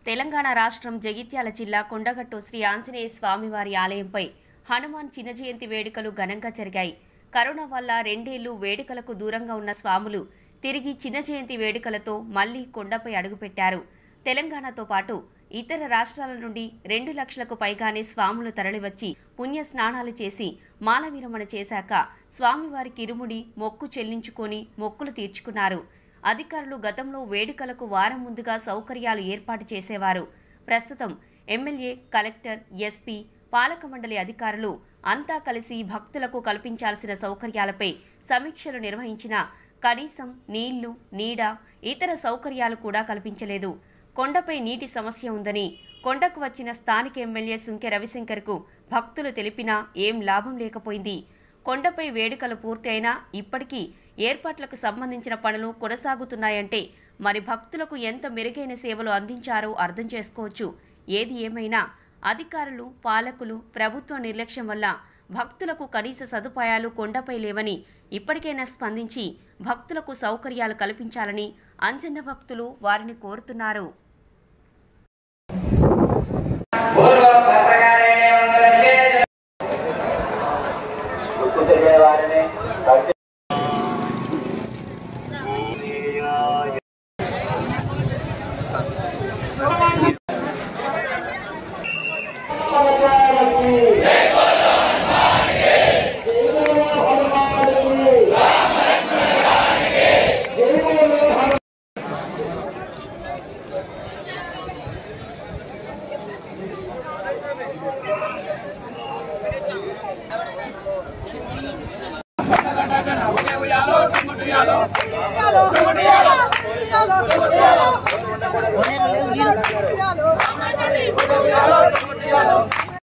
తెలంగాణ రాష్ట్రం జగిత్యాల జిల్లా కొండగట్టు శ్రీ ఆంజనేయ స్వామివారి ఆలయంపై హనుమాన్ చిన్న జయంతి వేడుకలు ఘనంగా జరిగాయి కరోనా వల్ల రెండేళ్లు వేడుకలకు దూరంగా ఉన్న స్వాములు తిరిగి చిన్న జయంతి వేడుకలతో మళ్లీ కొండపై అడుగుపెట్టారు తెలంగాణతో పాటు ఇతర రాష్ట్రాల నుండి రెండు లక్షలకు పైగానే స్వాములు తరలివచ్చి పుణ్య స్నానాలు చేసి మాల విరమణ చేశాక స్వామివారికి ఇరుముడి మొక్కు చెల్లించుకొని మొక్కులు తీర్చుకున్నారు అధికారులు గతంలో వేడుకలకు వారం ముందుగా సౌకర్యాలు ఏర్పాటు చేసేవారు ప్రస్తుతం ఎమ్మెల్యే కలెక్టర్ ఎస్పీ పాలక మండలి అధికారులు అంతా కలిసి భక్తులకు కల్పించాల్సిన సౌకర్యాలపై సమీక్షలు నిర్వహించినా కనీసం నీళ్లు నీడ ఇతర సౌకర్యాలు కూడా కల్పించలేదు కొండపై నీటి సమస్య ఉందని కొండకు వచ్చిన స్థానిక ఎమ్మెల్యే సుంకె రవిశంకర్కు భక్తులు తెలిపినా ఏం లాభం లేకపోయింది కొండపై వేడుకలు పూర్తయినా ఇప్పటికీ ఏర్పాట్లకు సంబంధించిన పనులు కొనసాగుతున్నాయంటే మరి భక్తులకు ఎంత మెరుగైన సేవలు అందించారో అర్థం చేసుకోవచ్చు ఏది ఏమైనా అధికారులు పాలకులు ప్రభుత్వ నిర్లక్ష్యం వల్ల భక్తులకు కనీస సదుపాయాలు కొండపై లేవని ఇప్పటికైనా స్పందించి భక్తులకు సౌకర్యాలు కల్పించాలని అంజన్న భక్తులు వారిని కోరుతున్నారు గుర్తు తెలియని వారిని భక్తి ఉయ్యాలో